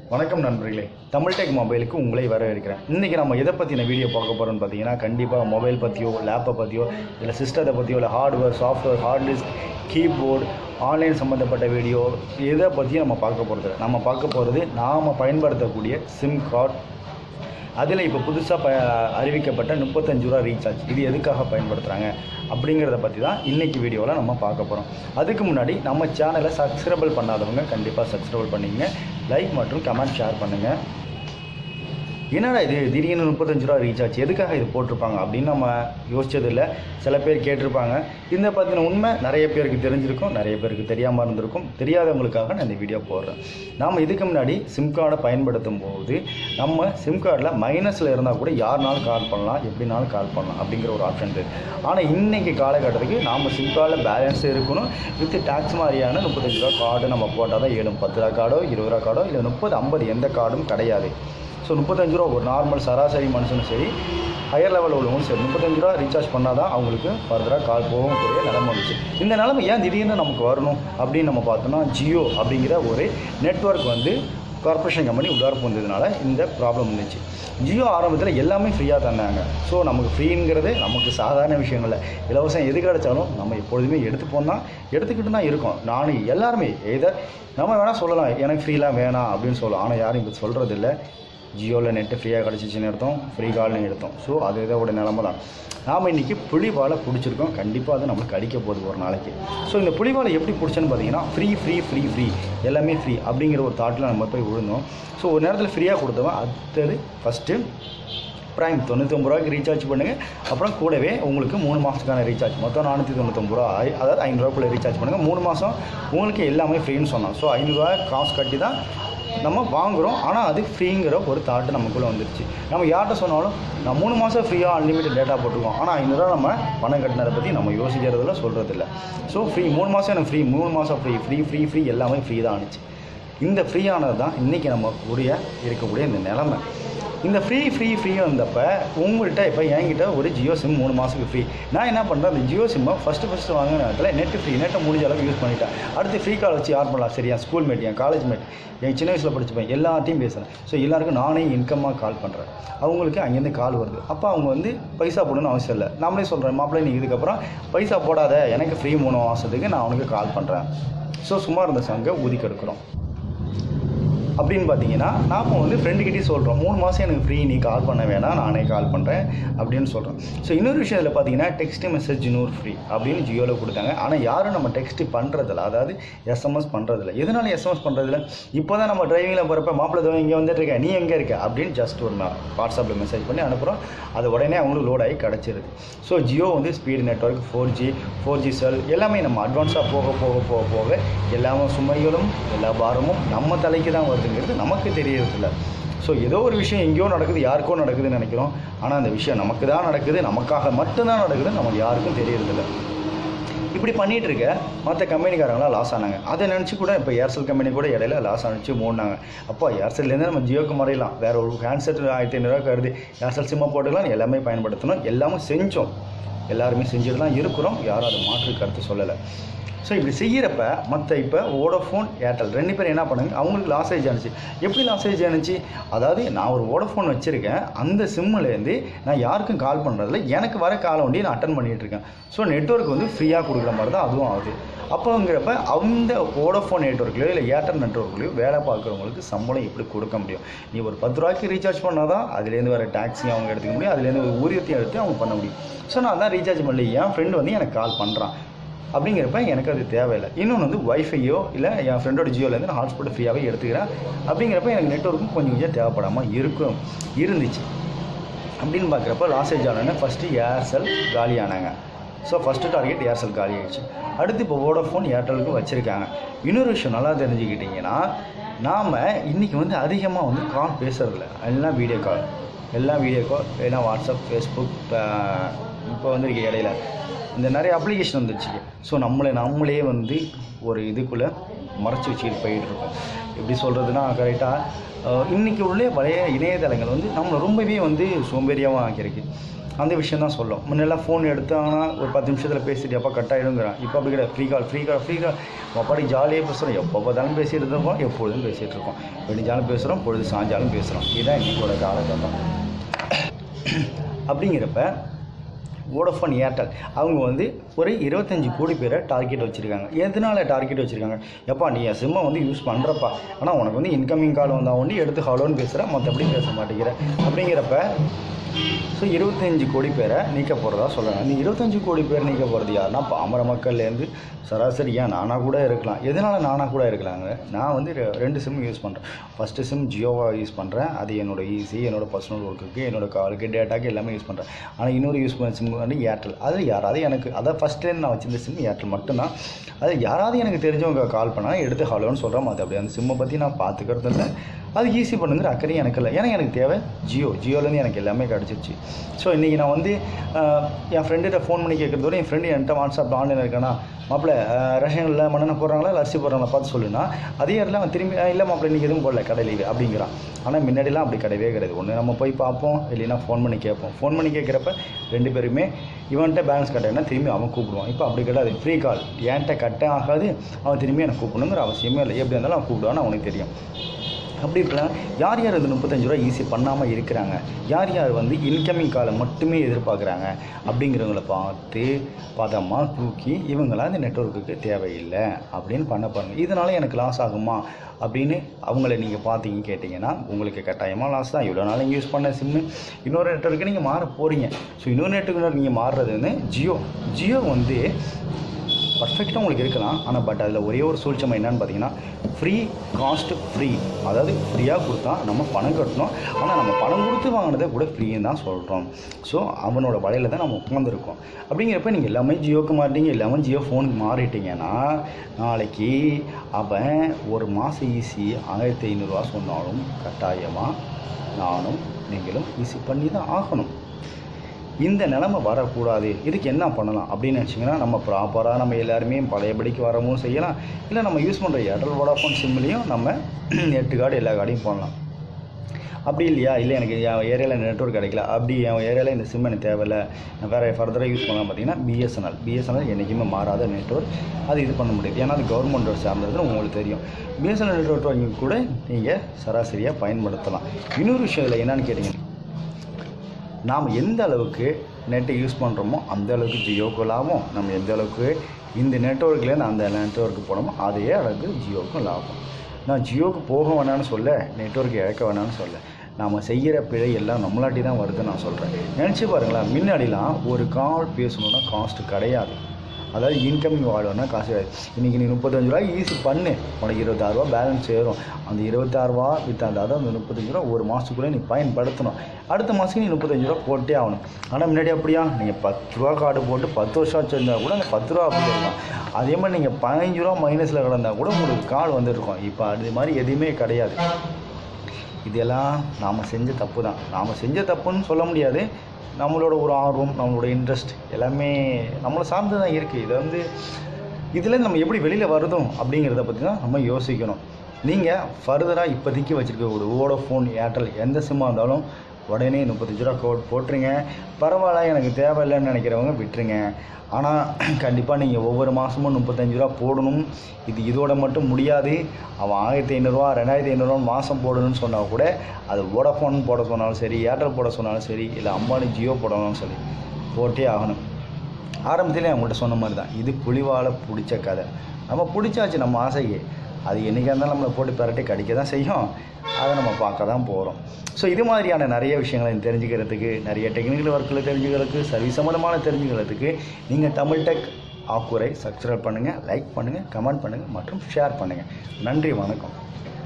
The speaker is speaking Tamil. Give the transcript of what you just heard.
வணக்கம் நண்பர்களே தமிழ்டெக் மொபைலுக்கு உங்களை வரவேற்கிறேன் இன்றைக்கி நம்ம எதை பற்றின வீடியோ பார்க்க போகிறோம்னு பார்த்தீங்கன்னா கண்டிப்பாக மொபைல் பற்றியோ லேப்பை பற்றியோ இல்லை சிஸ்டத்தை பற்றியோ இல்லை hardware software hard disk keyboard online சம்மந்தப்பட்ட வீடியோ எதை பற்றியும் நம்ம பார்க்க போகிறது நம்ம பார்க்க போகிறது நாம் பயன்படுத்தக்கூடிய சிம் கார்டு அதில் இப்போ புதுசாக ப அறிவிக்கப்பட்ட முப்பத்தஞ்சு ரூபா ரீசார்ஜ் இது எதுக்காக பயன்படுத்துகிறாங்க அப்படிங்கிறத பற்றி தான் இன்றைக்கி வீடியோவில் நம்ம பார்க்க போகிறோம் அதுக்கு முன்னாடி நம்ம சேனலை சப்ஸ்கிரைபிள் பண்ணாதவங்க கண்டிப்பாக சப்ஸ்கிரைபிள் பண்ணிக்கங்க லைக் மற்றும் கமெண்ட் ஷேர் பண்ணுங்கள் என்னடா இது திடீர்னு முப்பத்தஞ்சு ரூபா ரீசார்ஜ் எதுக்காக இது போட்டிருப்பாங்க அப்படின்னு நம்ம யோசிச்சதில்லை சில பேர் கேட்டிருப்பாங்க இந்த பற்றின உண்மை நிறைய பேருக்கு தெரிஞ்சிருக்கும் நிறைய பேருக்கு தெரியாமல் இருந்திருக்கும் தெரியாதவங்களுக்காக நான் இந்த வீடியோ போடுறேன் நாம் இதுக்கு முன்னாடி சிம் கார்டை பயன்படுத்தும் போது நம்ம சிம் கார்டில் மைனஸில் இருந்தால் கூட யாருனாலும் கால் பண்ணலாம் எப்படினாலும் கால் பண்ணலாம் அப்படிங்கிற ஒரு ஆப்ஷன் இருக்குது ஆனால் இன்றைக்கி காலகட்டத்துக்கு நாம் சிம் கார்டில் பேலன்ஸ் இருக்கணும் வித் டேக்ஸ் மாதிரியான முப்பத்தஞ்சு ரூபா கார்டு நம்ம போட்டால் தான் ஏழும் பத்து ரூபா கார்டோ இருபது ரூபா கார்டோ இல்லை முப்பது ஐம்பது எந்த கார்டும் கிடையாது ஸோ முப்பத்தஞ்சு ரூபா ஒரு நார்மல் சராசரி மனுஷனும் சரி ஹையர் லெவலில் உள்ளவங்களும் சரி முப்பத்தஞ்சு ரூபா ரீசார்ஜ் பண்ணால் தான் அவங்களுக்கு ஃபர்தராக கால் போகக்கூடிய நிலைமை வந்துச்சு இந்த நிலைமை ஏன் திடீர்னு நமக்கு வரணும் அப்படின்னு நம்ம பார்த்தோம்னா ஜியோ அப்படிங்கிற ஒரு நெட்வொர்க் வந்து கார்ப்பரேஷன் கம்பெனி உள்ளார போனதுனால இந்த ப்ராப்ளம் இருந்துச்சு ஜியோ ஆரம்பத்தில் எல்லாமே ஃப்ரீயாக தந்தாங்க ஸோ நமக்கு ஃப்ரீங்கிறது நமக்கு சாதாரண விஷயம் இல்லை இலவசம் எது கிடைச்சாலும் நம்ம எப்பொழுதுமே எடுத்துப்போம் தான் எடுத்துக்கிட்டு தான் இருக்கோம் நானும் எல்லாருமே எதை நம்ம வேணால் சொல்லலாம் எனக்கு ஃப்ரீலாம் வேணாம் அப்படின்னு சொல்லலாம் ஆனால் யாரும் இப்போ சொல்கிறது இல்லை ஜியோவில் நெட்டு ஃப்ரீயாக கிடச்சிச்சின்னு எடுத்தோம் ஃப்ரீ கால்னு எடுத்தோம் ஸோ அது இதோட நிலமை தான் நாம் இன்றைக்கி புலிவாலை பிடிச்சிருக்கோம் கண்டிப்பாக அது நம்மளுக்கு அடிக்க போகுது ஒரு நாளைக்கு ஸோ இந்த புலிவாலை எப்படி பிடிச்சேன்னு பார்த்தீங்கன்னா ஃப்ரீ ஃப்ரீ ஃப்ரீ ஃப்ரீ எல்லாமே ஃப்ரீ அப்படிங்கிற ஒரு தாட்டில் நம்ம போய் விழுந்தோம் ஸோ ஒரு நேரத்தில் ஃப்ரீயாக கொடுத்தவன் அடுத்தது ஃபஸ்ட்டு ப்ரைம் தொண்ணூத்தொம்பது ரூபாய்க்கு ரீசார்ஜ் பண்ணுங்கள் அப்புறம் கூடவே உங்களுக்கு மூணு மாதத்துக்கான ரீசார்ஜ் மொத்தம் நானூற்றி தொண்ணூத்தொம்பது ரூபா ஆயி- அதாவது ஐநூறுரூவாக்குள்ளே ரீசார்ஜ் பண்ணுங்கள் மூணு மாதம் உங்களுக்கு எல்லாமே ஃப்ரீன்னு சொன்னோம் ஸோ ஐநூறுரூவா காசு கட்டி தான் நம்ம வாங்குகிறோம் ஆனால் அது ஃப்ரீங்கிற ஒரு தாட்டு நமக்குள்ளே வந்துருச்சு நம்ம யார்கிட்ட சொன்னாலும் நான் மூணு மாதம் ஃப்ரீயாக அன்லிமிட்டட் டேட்டா போட்டுருக்கோம் ஆனால் ஐநூறுரூவா நம்ம பணம் கட்டினதை பற்றி நம்ம யோசிக்கிறதில்ல சொல்கிறதில்ல ஸோ ஃப்ரீ மூணு மாதம் எனக்கு ஃப்ரீ மூணு மாதம் ஃப்ரீ ஃப்ரீ ஃப்ரீ ஃப்ரீ எல்லாமே ஃப்ரீ தான் ஆணுச்சு இந்த ஃப்ரீயானது தான் இன்றைக்கி நம்ம கூடிய இருக்கக்கூடிய இந்த நிலமை இந்த ஃப்ரீ ஃப்ரீ ஃப்ரீ வந்தப்போ உங்கள்கிட்ட இப்போ என்கிட்ட ஒரு ஜியோ சிம் மூணு மாதத்துக்கு ஃப்ரீ நான் என்ன பண்ணுறேன் அந்த ஜியோ சிம்மை ஃபஸ்ட்டு ஃபஸ்ட்டு வாங்கின நேரத்தில் நெட்டு ஃப்ரீ நெட்டை முடிஞ்ச அளவுக்கு யூஸ் பண்ணிட்டேன் அடுத்து ஃப்ரீ கால் வச்சு யார் பண்ணலாம் சரி என் ஸ்கூல் மேட் என் காலேஜ் மேட் என் சின்ன வயசில் படிச்சுப்பேன் எல்லாத்தையும் பேசுகிறேன் ஸோ எல்லாருக்கும் நானே இன்கம்மாக கால் பண்ணுறேன் அவங்களுக்கு அங்கேருந்து கால் வருது அப்போ அவங்க வந்து பைசா போடணும்னு அவசியம் இல்லை நாமளே சொல்கிறேன் மாப்பிள்ளை நீ இதுக்கப்புறம் பைசா போடாத எனக்கு ஃப்ரீ மூணு மாதத்துக்கு நான் அவனுக்கு கால் பண்ணுறேன் ஸோ சும்மா இருந்த சங்க ஊதி கெடுக்கிறோம் அப்படின்னு பார்த்தீங்கன்னா நாம் வந்து ஃப்ரெண்டுக்கிட்டே சொல்கிறோம் மூணு மாதம் எனக்கு ஃப்ரீ நீ கால் பண்ண வேணாம் நானே கால் பண்ணுறேன் அப்படின்னு சொல்கிறோம் ஸோ இன்னொரு விஷயம் இதில் பார்த்தீங்கன்னா டெக்ஸ்ட் மெசேஜ் நூறு ஃப்ரீ அப்படின்னு ஜியோவில் கொடுத்தாங்க ஆனால் யாரும் நம்ம டெக்ஸ்ட் பண்ணுறதில்ல அதாவது எஸ்எம்எஸ் பண்ணுறதில்ல எதனால எஸ்எம்எஸ் பண்ணுறதில்ல இப்போ தான் நம்ம டிரைவிங்கில் போகிறப்ப மாப்பிள்ளை தோ இங்கே வந்துட்டு இருக்க நீ எங்கே இருக்க அப்படின்னு ஜஸ்ட் ஒரு வாட்ஸ்அப்பில் மெசேஜ் பண்ணி அனுப்புகிறோம் அது உடனே அவங்களுக்கு லோட் ஆகி கிடச்சிருது ஸோ ஜியோ வந்து speed network four G four G cell எல்லாமே நம்ம அட்வான்ஸாக போக போக போக போக எல்லாமே சுமைகளும் எல்லா பாரமும் நம்ம தலைக்கு தான் வருதுங்கிறது நமக்கு தெரியறதில்ல ஸோ ஏதோ ஒரு விஷயம் எங்கேயோ நடக்குது யாருக்கோ நடக்குதுன்னு நினைக்கிறோம் ஆனால் அந்த விஷயம் நமக்கு தான் நடக்குது நமக்காக மட்டும்தான் நடக்குதுன்னு நமக்கு யாருக்கும் தெரியறதில்ல இப்படி பண்ணிட்டு இருக்க மற்ற கம்பெனிக்காரங்களாம் லாஸ் ஆனாங்க அதை நினச்சி கூட இப்போ ஏர்செல் கம்பெனி கூட இடையில லாஸ் ஆனிச்சு மூடினாங்க அப்போ ஏர்செல்லேருந்து நம்ம ஜியோக்கு மறையலாம் வேற ஒரு ஹேண்ட்செட் ஆயிரத்தி ஐநூறுரூவா கருது ஏர்செல் சிம்மை போட்டுக்கலாம் எல்லாமே பயன்படுத்தணும் எல்லாமே செஞ்சோம் எல்லாருமே செஞ்சுட்டு தான் இருக்கிறோம் யாரும் அதை மாற்று கருத்து சொல்லலை ஸோ இப்படி செய்கிறப்ப மற்ற இப்போ வோடோஃபோன் ஏர்டெல் ரெண்டு பேரும் என்ன பண்ணுங்க அவங்களுக்கு லாசேஜ் ஆனிச்சு எப்படி லாசேஜ் ஆனிச்சு அதாவது நான் ஒரு வோடோஃபோன் வச்சுருக்கேன் அந்த சிம்முலேருந்து நான் யாருக்கும் கால் பண்ணுறதில்ல எனக்கு வர காலை வண்டி நான் அட்டன் பண்ணிகிட்டு இருக்கேன் ஸோ நெட்வொர்க் வந்து ஃப்ரீயாக கொடுக்குற மாதிரி தான் அதுவும் ஆகுது அப்போங்கிறப்ப அந்த வோடோஃபோன் நெட்ஒர்க்லையோ இல்லை ஏர்டெல் நெட்ஒர்க்லையோ வேலை பார்க்குறவங்களுக்கு சம்பளம் எப்படி கொடுக்க முடியும் நீ ஒரு பத்து ரூபாய்க்கு ரீசார்ஜ் பண்ணால் தான் அதுலேருந்து வர டாக்ஸி அவங்க எடுத்துக்க முடியும் அதுலேருந்து ஒரு ஊதியத்தையும் எடுத்து அவங்க பண்ண முடியும் ஸோ நான் தான் ரீசார்ஜ் பண்ணல என் ஃப்ரெண்டு வந்து எனக்கு கால் பண்ணுறான் அப்படிங்கிறப்ப எனக்கு அது தேவையில்லை இன்னொன்று வந்து ஒய்ஃபையோ இல்லை என் ஃப்ரெண்டோட ஜியோலேருந்து நான் ஹாட்ஸ்பாட் ஃப்ரீயாகவே எடுத்துக்கிறேன் அப்படிங்கிறப்ப எனக்கு நெட்ஒர்க்கும் கொஞ்சம் கொஞ்சம் தேவைப்படாமல் இருக்கும் இருந்துச்சு அப்படின்னு பார்க்குறப்ப லாசேஜ் ஆனோடனே ஃபஸ்ட்டு ஏர்செல் காலியானாங்க ஸோ ஃபஸ்ட்டு டார்கெட் ஏர்செல் காலி ஆயிடுச்சு அடுத்து இப்போ வோடோஃபோன் ஏர்டெலுக்கு வச்சுருக்காங்க இன்னொரு விஷயம் நல்லா தெரிஞ்சுக்கிட்டிங்கன்னா நாம் இன்றைக்கி வந்து அதிகமாக வந்து கால் பேசுறதில்ல எல்லாம் வீடியோ கால் எல்லாம் வீடியோ கால் ஏன்னா வாட்ஸ்அப் ஃபேஸ்புக் இப்போ வந்துருக்கு இடையில இந்த நிறைய அப்ளிகேஷன் வந்துருச்சு ஸோ நம்மளை நம்மளே வந்து ஒரு இதுக்குள்ளே மறைச்சி வச்சுக்கிட்டு போயிட்டு இருக்கோம் எப்படி சொல்கிறதுனா கரெக்டாக இன்றைக்கி உள்ள பழைய இணையதளங்கள் வந்து நம்மளை ரொம்பவே வந்து சோம்பேறியாகவும் ஆக்கியிருக்கு அந்த விஷயம் தான் சொல்லும் முன்னெல்லாம் ஃபோன் எடுத்தாங்கன்னா ஒரு பத்து நிமிஷத்தில் பேசிட்டு எப்போ கட் ஆகிடுங்கிறான் இப்போ அப்படி கிடையாது free call free call free call பாடி ஜாலியாக பேசுகிறோம் எப்போ பார்த்தாலும் பேசிகிட்டு இருக்கோம் எப்பொழுதும் பேசிகிட்டு இருக்கோம் வெடிஞ்சாலும் பேசுகிறோம் பொழுது சாஞ்சாலும் பேசுகிறோம் இதுதான் இன்னைக்கோட காலகட்டம் அப்படிங்கிறப்ப வோடஃபோன் ஏர்டெல் அவங்க வந்து ஒரு இருபத்தஞ்சி கோடி பேரை டார்கெட் வச்சுருக்காங்க எதனால டார்கெட் வச்சுருக்காங்க எப்பா நீ என் சிம்மை வந்து யூஸ் பண்ணுறப்பா ஆனால் உனக்கு வந்து இன்கமிங் கால் வந்தால் ஒன்று எடுத்து ஹலோன்னு பேசுகிற மற்றபடி பேச மாட்டேங்கிற அப்படிங்கிறப்ப ஸோ இருபத்தஞ்சி கோடி பேரை நீக்க போகிறதா சொல்கிறாங்க இந்த இருபத்தஞ்சி கோடி பேர் நீக்க போகிறது யாருன்னா பாமர மக்கள்லேருந்து சராசரி ஏன் நானாக கூட இருக்கலாம் எதனால் நானாக கூட இருக்கலாங்க நான் வந்து ரெ- ரெண்டு சிம் யூஸ் பண்ணுறேன் ஃபஸ்ட்டு சிம் ஜியோவா யூஸ் பண்ணுறேன் அது என்னோட ஈஸி என்னோட பர்சனல் ஒர்க்குக்கு என்னோட காலுக்கு டேட்டாக்கு எல்லாமே யூஸ் பண்ணுறேன் ஆனால் இன்னொரு யூஸ் பண்ண சிம் வந்து ஏர்டெல் அது யாராவது எனக்கு அதான் ஃபஸ்ட்டு நான் வச்சிருந்த சிம் ஏர்டெல் மட்டும்தான் அது யாராவது எனக்கு தெரிஞ்சவங்க கால் பண்ணால் எடுத்து ஹலோன்னு சொல்கிறேன் அது அப்படி அந்த சிம்மை பற்றி நான் பார்த்துக்கிறது இல்லை அது ஈஸி பண்ணுங்கிற அக்கறையும் எனக்கு இல்லை ஏன்னா எனக்கு தேவை ஜியோ ஜியோலேருந்து எனக்கு எல்லாமே கிடச்சிருச்சு ஸோ இன்றைக்கி நான் வந்து ஆஹ், என் ஃப்ரெண்டுகிட்ட ஃபோன் பண்ணி கேட்குறதோட என் ஃப்ரெண்டு என்கிட்ட வாட்ஸ்அப்பில் ஆன்லைன் இருக்கானா மாப்பிள்ள ரேஷனில் மண்ணெண்ணை போடுறாங்களா இல்லை அரிசி போடுறாங்களா பார்த்து சொல்லுனா அதே இடத்துல அவன் திரும்பி "ஆஹ், இல்லை மாப்பிள்ள இன்றைக்கி எதுவும் போடல கடையில் அப்படிங்கிறான் ஆனால் முன்னாடிலாம் அப்படி கிடையவே கிடையாது ஒன்று நம்ம போய் பார்ப்போம் இல்லைன்னா ஃபோன் பண்ணி கேட்போம் ஃபோன் பண்ணி கேட்குறப்ப ரெண்டு பேருமே இவன்கிட்ட பேலன்ஸ் கட்டேன்னா திரும்பி அவன் கூப்பிடுவான் இப்போ அப்படி கிடையாது ஃப்ரீ கால் என்கிட்ட கட்டே ஆகாது அவன் திரும்பி எனக்கு கூப்பிடணுங்கிற அவசியமே இல்லை எப்படி இருந்தாலும் அவன் கூப்பிடுவான்னு அவனுக்கு தெரியும் அப்படி இருக்கலாம் யார் யார் இது முப்பத்தஞ்சு ரூபா ஈஸி பண்ணாமல் இருக்கிறாங்க யார் யார் வந்து இன்கமிங் காலை மட்டுமே எதிர்பார்க்குறாங்க அப்படிங்கிறவங்கள பார்த்து பதமாக தூக்கி இவங்களாம் இந்த நெட்ஒர்க்குக்கு தேவையில்லை அப்படின்னு பண்ண பாருங்க இதனால் எனக்கு லாஸ் ஆகுமா அப்படின்னு அவங்கள நீங்கள் பார்த்தீங்க கேட்டிங்கன்னா உங்களுக்கு கட்டாயமாக லாஸ் தான் இவ்வளோ நாள் யூஸ் பண்ண சிம்மு இன்னொரு நெட்ஒர்க்கு நீங்கள் மாற போகிறீங்க ஸோ இன்னொரு நெட்ஒர்க்கு நீங்கள் மாறுறது வந்து ஜியோ ஜியோ வந்து பர்ஃபெக்டாக உங்களுக்கு இருக்கலாம் ஆனால் பட் அதில் ஒரே ஒரு சூழ்ச்சமை என்னன்னு பார்த்தீங்கன்னா ஃப்ரீ காஸ்ட் ஃப்ரீ அதாவது ஃப்ரீயாக கொடுத்தா நம்ம பணம் கட்டணும் ஆனால் நம்ம பணம் கொடுத்து வாங்கினதை கூட ஃப்ரீன்னு தான் சொல்கிறோம் ஸோ அவனோட வலையில் தான் நம்ம உட்காந்துருக்கோம் அப்படிங்கிறப்ப நீங்கள் எல்லாமே ஜியோக்கு மாறிட்டீங்க எல்லாமே ஜியோ ஃபோனுக்கு மாறிட்டீங்கன்னா நாளைக்கு அவன் ஒரு மாதம் ஈஸி ஆயிரத்தி ஐநூறுரூவா சொன்னாலும் கட்டாயமாக நானும் நீங்களும் ஈஸி பண்ணி தான் ஆகணும் இந்த நிலைமை வரக்கூடாது இதுக்கு என்ன பண்ணலாம் அப்படின்னு நினச்சிங்கன்னா நம்ம ப்ராப்பராக நம்ம எல்லாருமே பழையபடிக்கு வரவும் செய்யலாம் இல்லை நம்ம யூஸ் பண்ணுற ஏர்டெல் வோடாஃபோன் சிம்லேயும் நம்ம நெட்டு கார்டு எல்லா கார்டையும் போடலாம் அப்படி இல்லையா இல்லை எனக்கு என் ஏரியாவில் நெட்ஒர்க் கிடைக்கல அப்படி என் ஏரியாவில் இந்த சிம் எனக்கு தேவையில்லை நான் வேறு ஃபர்தராக யூஸ் பண்ணலாம் பார்த்தீங்கன்னா பிஎஸ்என்எல் பிஎஸ்என்எல் என்றைக்குமே மாறாத நெட்ஒர்க் அது இது பண்ண முடியாது ஏன்னா அது கவர்மெண்ட்டோட சார்ந்ததுன்னு உங்களுக்கு தெரியும் பிஎஸ்என்எல் நெட்ஒர்க் வாங்கி கூட நீங்கள் சராசரியாக பயன்படுத்தலாம் இன்னொரு விஷயம் இதில் என்னன்னு கேட்டிங்கன்னா நாம் எந்த அளவுக்கு நெட்டை யூஸ் பண்ணுறோமோ அந்த அளவுக்கு ஜியோக்கு லாபம் நம்ம எந்த அளவுக்கு இந்த நெட்ஒர்க்லேருந்து அந்த நெட்ஒர்க்கு போனோமோ அதே அளவுக்கு ஜியோவுக்கும் லாபம் நான் ஜியோவுக்கு போக வேணாம்னு சொல்ல நெட்ஒர்க் இழக்க வேணாம்னு சொல்ல நாம் செய்கிற பிழை எல்லாம் நம்மளாட்டி தான் வருதுன்னு நான் சொல்கிறேன் நினச்சி பாருங்களேன் முன்னாடிலாம் ஒரு கால் பேசணுன்னா காஸ்ட் கிடையாது அதாவது இன்கமிங் வாழணும்னா காசு கிடையாது இன்றைக்கி நீ முப்பத்தஞ்சு ரூபாய் ஈஸி பண்ணு உனக்கு இருபத்தாறுரூவா பேலன்ஸ் ஏறும் அந்த இருபத்தாறுரூவா வித் அந்த அதாவது அந்த முப்பத்தஞ்சு ரூபா ஒரு மாதத்துக்குள்ளே நீ பயன்படுத்தணும் அடுத்த மாதம் நீ முப்பத்தஞ்சு ரூபா போட்டே ஆகணும் ஆனால் முன்னாடி அப்படியா நீங்கள் பத்து ரூபா கார்டு போட்டு பத்து வருஷம் வச்சுருந்தா கூட அந்த பத்து ரூபா அப்படி இருக்கும் அதே மாதிரி நீங்கள் பதினஞ்சு ரூபா மைனஸில் கிடந்தா கூட உங்களுக்கு கார்டு வந்துருக்கும் இப்போ அது மாதிரி எதுவுமே கிடையாது இதெல்லாம் நாம் செஞ்ச தப்பு தான் நாம் செஞ்ச தப்புன்னு சொல்ல முடியாது நம்மளோட ஒரு ஆர்வம் நம்மளோட இன்ட்ரெஸ்ட் எல்லாமே நம்மளை சார்ந்து தான் இருக்குது இதை வந்து இதில் நம்ம எப்படி வெளியில் வருதோம் அப்படிங்கிறத பற்றி தான் நம்ம யோசிக்கணும் நீங்கள் ஃபர்தராக இப்போதைக்கு வச்சுருக்க ஒரு வோடோஃபோன் ஏர்டெல் எந்த சிம்மாக இருந்தாலும் உடனே முப்பத்தஞ்சு ரூபா கோட் போட்டுருங்க பரவாயில்ல எனக்கு தேவையில்லைன்னு நினைக்கிறவங்க விட்டுருங்க ஆனால் கண்டிப்பாக நீங்கள் ஒவ்வொரு மாதமும் முப்பத்தஞ்சு ரூபா போடணும் இது இதோட மட்டும் முடியாது அவன் ஆயிரத்தி ஐநூறுரூவா ரெண்டாயிரத்தி ஐநூறுரூவா மாதம் போடணும்னு சொன்னால் கூட அது வோடஃபோன் போட சொன்னாலும் சரி ஏர்டெல் போட சொன்னாலும் சரி இல்லை அம்பானி ஜியோ போடணும்னு சொல்லி போட்டே ஆகணும் ஆரம்பத்திலே அவங்கள்ட்ட சொன்ன மாதிரி தான் இது புலிவாலை பிடிச்ச கதை நம்ம பிடிச்சாச்சு நம்ம ஆசைக்கு அது என்றைக்கா இருந்தாலும் நம்மளை போட்டு பிரட்டி கடிக்க தான் செய்யும் அதை நம்ம பார்க்க தான் போகிறோம் ஸோ இது மாதிரியான நிறைய விஷயங்களை தெரிஞ்சுக்கிறதுக்கு நிறைய டெக்னிக்கல் ஒர்க்கில் தெரிஞ்சுக்கிறதுக்கு சர்வீஸ் சம்மந்தமான தெரிஞ்சுக்கிறதுக்கு நீங்கள் தமிழ் டெக் ஆக்குரை சப்ஸ்கிரைப் பண்ணுங்கள் லைக் பண்ணுங்கள் கமெண்ட் பண்ணுங்கள் மற்றும் ஷேர் பண்ணுங்கள் நன்றி வணக்கம்